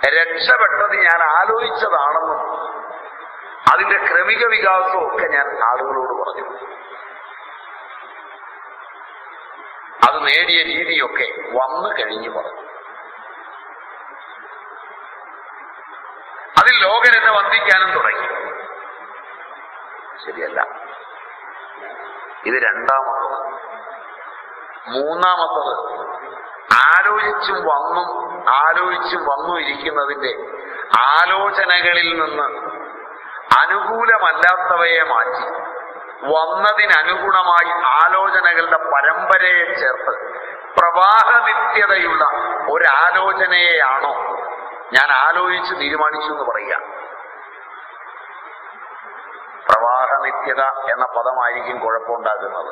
രക്ഷപ്പെട്ടത് ഞാൻ ആലോചിച്ചതാണെന്നും അതിന്റെ ക്രമിക വികാസവും ഒക്കെ ഞാൻ ആളുകളോട് പറഞ്ഞു അത് നേടിയ രീതിയൊക്കെ വന്നു കഴിഞ്ഞു പറഞ്ഞു അതിൽ ലോകൻ എന്നെ വന്ദിക്കാനും തുടങ്ങി ശരിയല്ല ഇത് രണ്ടാമത്തത് മൂന്നാമത്തത് ആലോചിച്ചും വന്നും ആലോചിച്ചും വന്നു ഇരിക്കുന്നതിന്റെ ആലോചനകളിൽ നിന്ന് അനുകൂലമല്ലാത്തവയെ മാറ്റി വന്നതിനനുഗുണമായി ആലോചനകളുടെ പരമ്പരയെ ചേർത്ത് പ്രവാഹനിത്യതയുള്ള ഒരാലോചനയെയാണോ ഞാൻ ആലോചിച്ച് തീരുമാനിച്ചു എന്ന് പറയുക പ്രവാഹനിത്യത എന്ന പദമായിരിക്കും കുഴപ്പമുണ്ടാകുന്നത്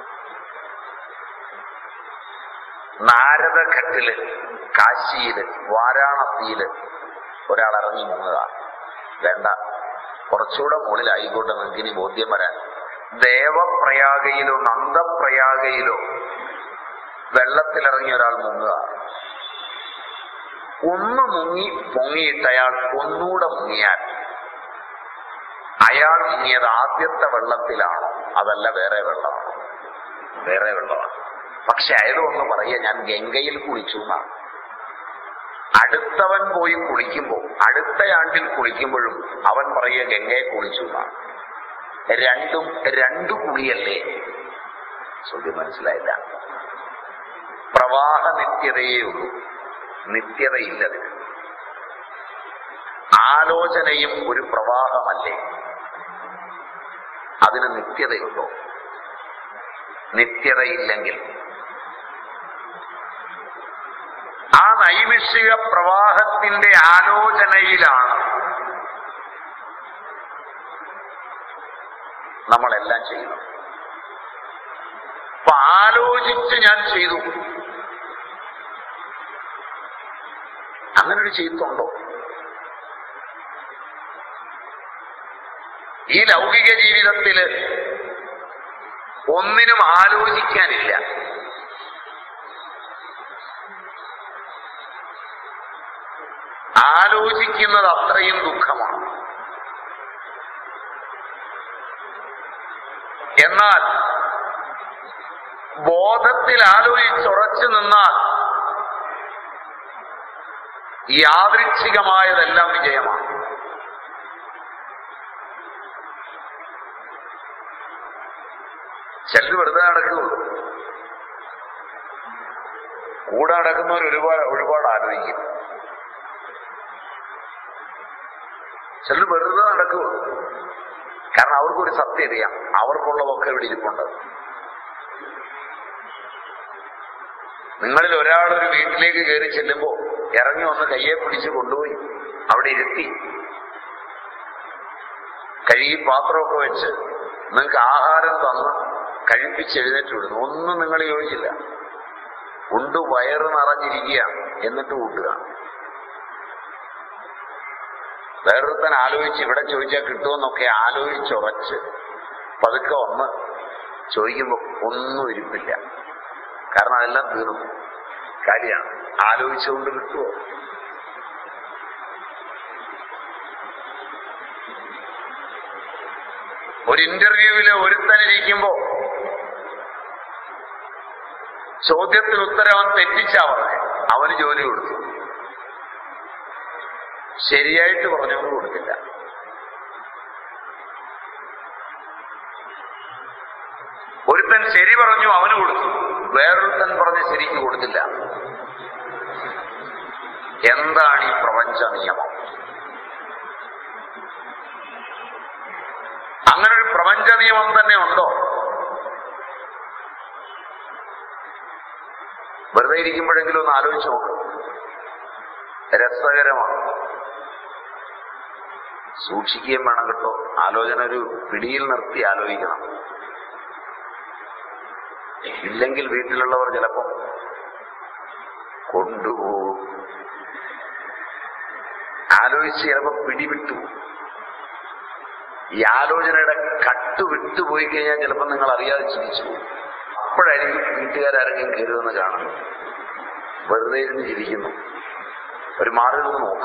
നാരദഘട്ടില് കാശിയില് വാരാണസിയില് ഒരാൾ ഇറങ്ങി മുങ്ങുക വേണ്ട കുറച്ചുകൂടെ മുകളിലായിക്കോട്ടെ നിങ്ങൾക്ക് ഇനി ബോധ്യം വരാൻ ദേവപ്രയാഗയിലോ നന്ദപ്രയാഗയിലോ വെള്ളത്തിലിറങ്ങി ഒരാൾ മുങ്ങുക ഒന്ന് മുങ്ങി പൊങ്ങിയിട്ട് അയാൾ ഒന്നുകൂടെ മുങ്ങിയാൽ അയാൾ മുങ്ങിയത് ആദ്യത്തെ വെള്ളത്തിലാണോ അതല്ല വേറെ വെള്ളമാണോ വേറെ വെള്ളമാണ് പക്ഷെ അയാൾ ഒന്ന് പറയുക ഞാൻ ഗംഗയിൽ കുളിച്ചു എന്നാണ് അടുത്തവൻ പോയി കുളിക്കുമ്പോൾ അടുത്തയാണ്ടിൽ കുളിക്കുമ്പോഴും അവൻ പറയുക ഗംഗയെ കുളിച്ചു എന്നാണ് രണ്ടും രണ്ടു കുളിയല്ലേ ചോദ്യം മനസ്സിലായില്ല പ്രവാഹ നിത്യതയേ ഉള്ളൂ നിത്യതയില്ലതിന് ആലോചനയും ഒരു പ്രവാഹമല്ലേ അതിന് നിത്യതയുണ്ടോ നിത്യതയില്ലെങ്കിൽ ആ നൈമിഷിക പ്രവാഹത്തിന്റെ ആലോചനയിലാണ് നമ്മളെല്ലാം ചെയ്യുന്നത് അപ്പൊ ആലോചിച്ച് ഞാൻ ചെയ്തു അങ്ങനൊരു ചെയ്തുണ്ടോ ഈ ലൗകിക ജീവിതത്തില് ഒന്നിനും ആലോചിക്കാനില്ല ആലോചിക്കുന്നത് അത്രയും ദുഃഖമാണ് എന്നാൽ ബോധത്തിൽ ആലോചിച്ചുറച്ചു നിന്നാൽ യാദൃച്ഛികമായതെല്ലാം വിജയമാണ് ചിലർ വെറുതെ നടക്കുകയുള്ളൂ കൂടെ നടക്കുന്നവർ ഒരുപാട് ഒരുപാട് ആലോചിക്കും ചിലർ വെറുതെ നടക്കുകയുള്ളൂ കാരണം അവർക്കൊരു സത്യം അറിയാം അവർക്കുള്ളതൊക്കെ ഇവിടെ ഇരിപ്പുണ്ട് നിങ്ങളിൽ ഒരാൾ ഒരു വീട്ടിലേക്ക് കയറി ചെല്ലുമ്പോ ഇറങ്ങി വന്ന് കയ്യെ പിടിച്ച് കൊണ്ടുപോയി അവിടെ ഇരുത്തി കഴുകി പാത്രമൊക്കെ വെച്ച് നിങ്ങൾക്ക് ആഹാരം തന്ന് കഴിപ്പിച്ച് എഴുന്നേറ്റ് വിടുന്നു ഒന്നും നിങ്ങൾ യോജിച്ചില്ല ഉണ്ട് വയറ് നിറഞ്ഞിരിക്കുക എന്നിട്ട് കൂട്ടുക വേറൊരുത്തൻ ആലോചിച്ച് ഇവിടെ ചോദിച്ചാൽ കിട്ടുമെന്നൊക്കെ ആലോചിച്ചുറച്ച് പതുക്കെ വന്ന് ചോദിക്കുമ്പോൾ ഒന്നും ഇരിപ്പില്ല കാരണം അതെല്ലാം തീർന്നു കാര്യമാണ് ആലോചിച്ചുകൊണ്ട് കിട്ടുമോ ഒരു ഇന്റർവ്യൂവില് ഒരുത്തനിരിക്കുമ്പോ ചോദ്യത്തിന് ഉത്തരം അവൻ തെറ്റിച്ചാ പറഞ്ഞേ അവന് ജോലി കൊടുത്തു ശരിയായിട്ട് പറഞ്ഞവന് കൊടുത്തില്ല ഒരുത്തൻ ശരി പറഞ്ഞു അവന് കൊടുത്തു വേറൊരുത്തൻ പറഞ്ഞ് ശരിക്ക് കൊടുത്തില്ല എന്താണ് ഈ പ്രപഞ്ച നിയമം അങ്ങനെ ഒരു പ്രപഞ്ച നിയമം തന്നെ ഉണ്ടോ വെറുതെ ഇരിക്കുമ്പോഴെങ്കിലും ഒന്ന് ആലോചിച്ച് നോക്ക് രസകരമാണ് സൂക്ഷിക്കുകയും വേണം കേട്ടോ ആലോചന ഒരു പിടിയിൽ നിർത്തി ആലോചിക്കണം ഇല്ലെങ്കിൽ വീട്ടിലുള്ളവർ ചിലപ്പം കൊണ്ടുപോകും ആലോചിച്ച് ചിലപ്പോ പിടിവിട്ടു ഈ ആലോചനയുടെ കട്ട് വിട്ടുപോയി കഴിഞ്ഞാൽ ചിലപ്പോൾ നിങ്ങൾ അറിയാതെ ചിരിച്ചു പോകും അപ്പോഴായിരിക്കും വീട്ടുകാരാരെങ്കിലും കയറുമെന്ന് കാണുന്നു വെറുതെ ഇരുന്ന് ചിരിക്കുന്നു ഒരു മാറി നിന്ന് നോക്കും